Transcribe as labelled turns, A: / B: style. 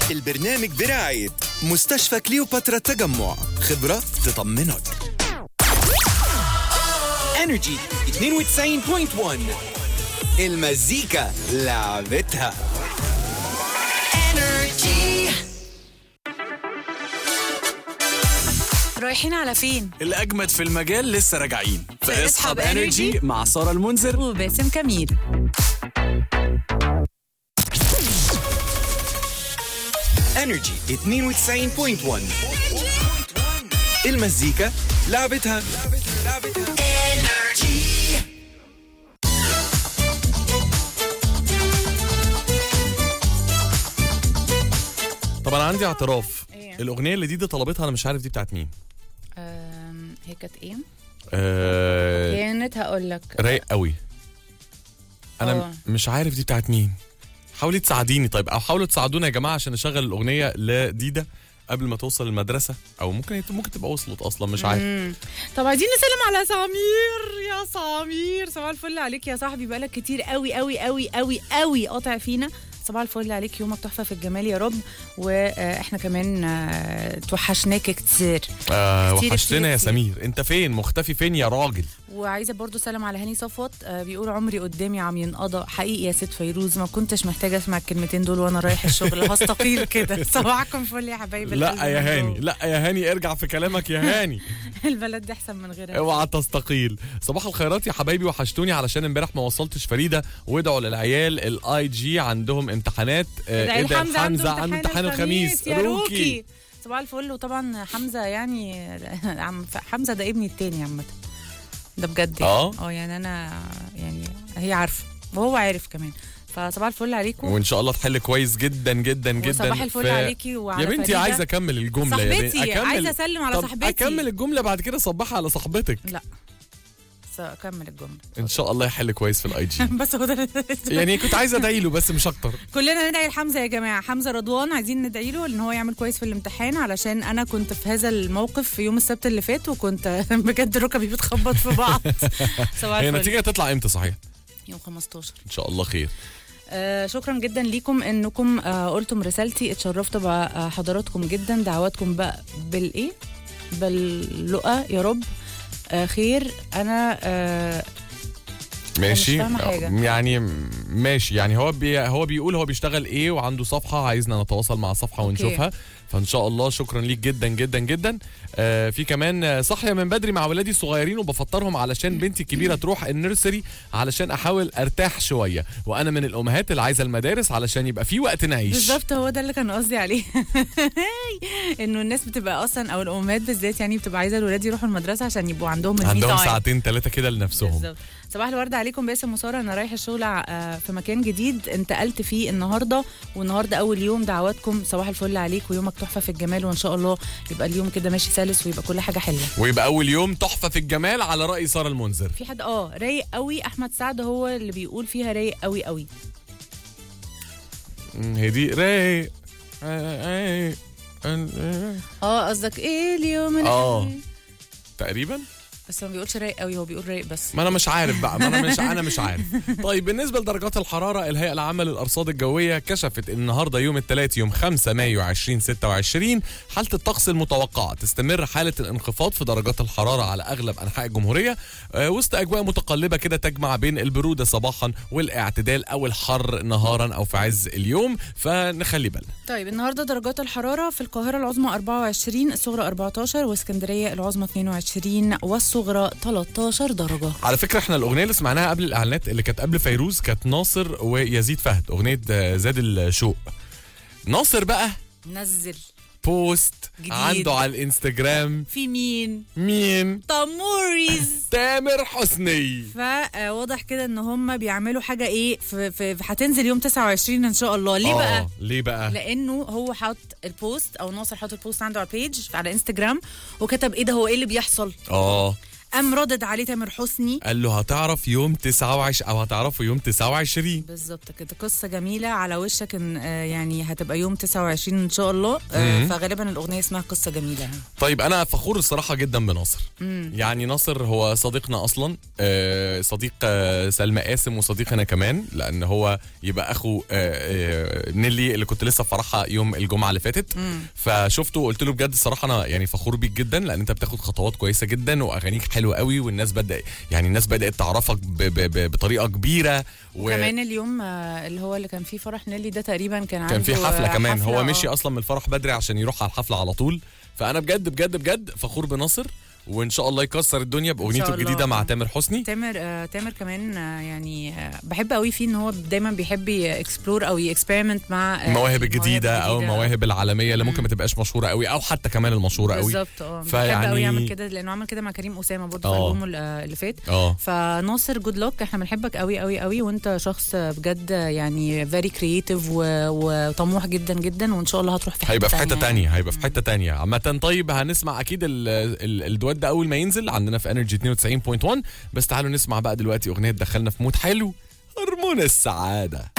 A: البرنامج برعاية مستشفى كليوباترا التجمع خبرة تطمنك انرجي 92.1 المزيكا لعبتها
B: رايحين على فين؟
C: الأجمد في المجال لسه راجعين
B: في
C: في
B: اسحب
C: اسحب انرجي
B: Energy
C: مع سارة المنذر
B: وباسم كميل
A: انرجي 92.1 المزيكا لعبتها
D: طبعا عندي اعتراف
B: إيه؟
D: الاغنيه اللي دي طلبتها انا مش عارف دي بتاعت مين
B: أم، هي كانت ايه؟
D: آه
B: كانت هقول لك
D: رايق قوي انا
B: آه.
D: م- مش عارف دي بتاعت مين حاولي تساعديني طيب او حاولوا تساعدونا يا جماعه عشان نشغل الاغنيه لديده قبل ما توصل المدرسه او ممكن ممكن تبقى وصلت اصلا مش عارف
B: مم. طب عايزين نسلم على سمير يا سمير صباح الفل عليك يا صاحبي بقالك كتير قوي قوي قوي قوي قوي قاطع فينا صباح الفل عليك يومك تحفه في الجمال يا رب واحنا كمان آه، توحشناك كتير
D: آه
B: كتير
D: وحشتنا يا
B: كتير.
D: سمير انت فين مختفي فين يا راجل
B: وعايزه برضو سلام على هاني صفوت آه، بيقول عمري قدامي عم ينقضى حقيقي يا ست فيروز ما كنتش محتاجه اسمع الكلمتين دول وانا رايح الشغل هستقيل كده صباحكم فل يا حبايب
D: لا
B: القلب
D: يا
B: من
D: هاني
B: جوه.
D: لا يا هاني ارجع في كلامك يا هاني
B: البلد دي احسن من غيرها
D: اوعى تستقيل صباح الخيرات يا حبايبي وحشتوني علشان امبارح ما وصلتش فريده وادعوا للعيال الاي جي عندهم امتحانات آه،
B: ادعي
D: ادعي
B: لحمزه عنده
D: عن امتحان الخميس
B: يا روكي صباح الفل وطبعا حمزه يعني عم حمزه ده ابني التاني عامه ده بجد يعني.
D: آه؟
B: اه يعني انا يعني هي عارفه وهو عارف كمان فصباح الفل عليكم
D: وان شاء الله تحل كويس جدا جدا جدا
B: وصباح الفل
D: في-
B: عليكي وعلى
D: يا بنتي
B: فريدة.
D: عايزه اكمل الجمله يا بنتي
B: صاحبتي عايزه اسلم على
D: طب
B: صاحبتي
D: اكمل الجمله بعد كده صبحها على صاحبتك
B: لا بس اكمل الجمله
D: ان شاء الله يحل كويس في الاي جي
B: بس هو ده
D: يعني كنت عايزه ادعي له بس مش اكتر
B: كلنا ندعي لحمزه يا جماعه حمزه رضوان عايزين ندعي له ان هو يعمل كويس في الامتحان علشان انا كنت في هذا الموقف في يوم السبت اللي فات وكنت بجد ركبي بتخبط في بعض صباح
D: هي
B: الفل
D: النتيجه هتطلع امتى صحيح
B: يوم 15
D: ان شاء الله خير
B: آه شكرا جدا ليكم انكم آه قلتم رسالتي اتشرفت بحضراتكم جدا دعواتكم بقى بالايه باللقى يا رب آه خير انا آه
D: ماشي
B: فاهمة حاجة.
D: يعني ماشي يعني هو بي هو بيقول هو بيشتغل ايه وعنده صفحه عايزنا نتواصل مع الصفحه
B: أوكي.
D: ونشوفها فان شاء الله شكرا ليك جدا جدا جدا آه في كمان آه، صاحيه من بدري مع ولادي الصغيرين وبفطرهم علشان بنتي الكبيره تروح النيرسري علشان احاول ارتاح شويه وانا من الامهات اللي عايزه المدارس علشان يبقى في وقت نعيش
B: بالظبط هو ده اللي كان قصدي عليه انه الناس بتبقى اصلا او الامهات بالذات يعني بتبقى عايزه الولاد يروحوا المدرسه عشان يبقوا عندهم المي
D: عندهم
B: تايم.
D: ساعتين ثلاثه كده لنفسهم
B: بالظبط صباح الورد عليكم باسم وساره انا رايحه الشغل آه، في مكان جديد انتقلت فيه النهارده والنهارده اول يوم دعواتكم صباح الفل عليك ويومك تحفه في الجمال وان شاء الله يبقى اليوم كده ماشي سلس ويبقى كل حاجه حلوه
D: ويبقى اول يوم تحفه في الجمال على راي ساره المنذر
B: في حد اه رايق قوي احمد سعد هو اللي بيقول فيها رايق قوي قوي
D: مم، هي دي رايق رايق.
B: اه قصدك ايه اليوم
D: آه.
B: الحلو؟
D: تقريبا
B: بس ما بيقولش رايق قوي هو بيقول رايق بس
D: ما انا مش عارف بقى ما انا مش انا مش عارف طيب بالنسبه لدرجات الحراره الهيئه العامه للارصاد الجويه كشفت ان النهارده يوم الثلاث يوم 5 مايو 2026 حاله الطقس المتوقعه تستمر حاله الانخفاض في درجات الحراره على اغلب انحاء الجمهوريه آه، وسط اجواء متقلبه كده تجمع بين البروده صباحا والاعتدال او الحر نهارا او في عز اليوم فنخلي بالنا
B: طيب النهارده درجات الحراره في القاهره العظمى 24 الصغرى 14 واسكندريه العظمى 22 والصغرى 13 درجه
D: على فكره احنا الاغنيه اللي سمعناها قبل الاعلانات اللي كانت قبل فيروز كانت ناصر ويزيد فهد اغنيه آه، زاد الشوق ناصر بقى
B: نزل
D: بوست
B: جديد.
D: عنده على الانستجرام
B: في مين
D: مين
B: تموريز
D: تامر حسني
B: فواضح كده ان هم بيعملوا حاجه ايه في, في, في هتنزل يوم 29 ان شاء الله ليه
D: آه،
B: بقى
D: ليه بقى
B: لانه هو حاط البوست او ناصر حاط البوست عنده على البيج على انستجرام وكتب ايه ده هو ايه اللي بيحصل
D: اه
B: قام ردد عليه تامر حسني
D: قال له هتعرف يوم 29 او هتعرفه يوم 29
B: بالظبط كده قصه جميله على وشك ان آه، يعني هتبقى يوم 29 ان شاء الله آه، فغالبا الاغنيه اسمها قصه جميله يعني.
D: طيب انا فخور الصراحه جدا بناصر يعني ناصر هو صديقنا اصلا آه، صديق آه، سلمى قاسم وصديقنا كمان لان هو يبقى اخو آه، آه، نيلي اللي كنت لسه في فرحها يوم الجمعه اللي فاتت فشفته وقلت له بجد الصراحه انا يعني فخور بيك جدا لان انت بتاخد خطوات كويسه جدا واغانيك حلوه قوي والناس بدا يعني الناس بدات تعرفك ب- ب- ب- بطريقه كبيره و...
B: كمان اليوم آه، اللي هو اللي كان فيه فرح نيلي ده تقريبا كان عنده
D: كان في حفله
B: آه،
D: كمان هو
B: حفلة،
D: مشي
B: آه.
D: اصلا من الفرح بدري عشان يروح على الحفله على طول فانا بجد بجد بجد فخور بناصر وان شاء الله يكسر الدنيا باغنيته
B: إن شاء الله.
D: الجديده مع تامر حسني
B: تامر آه تامر كمان آه يعني آه بحب قوي فيه ان هو دايما بيحب اكسبلور او يكسبيرمنت مع آه
D: المواهب الجديده او
B: الجديدة.
D: المواهب العالميه اللي ممكن ما تبقاش مشهوره قوي او حتى كمان المشهوره قوي
B: بالظبط اه بحب
D: فيعني-
B: قوي يعمل كده لانه عمل كده مع كريم اسامه برضه في
D: آه.
B: البوم ال- آه، اللي فات
D: اه
B: فناصر جود لوك احنا بنحبك قوي قوي قوي وانت شخص بجد يعني فيري كرييتيف وطموح جدا جدا وان شاء الله هتروح في حته
D: هيبقى في حته
B: تانية.
D: تانية هيبقى في حته تانية عامه طيب هنسمع اكيد ال- ال- الدوات ده اول ما ينزل عندنا في انرجي 92.1 بس تعالوا نسمع بقى دلوقتي اغنيه تدخلنا في مود حلو هرمون السعاده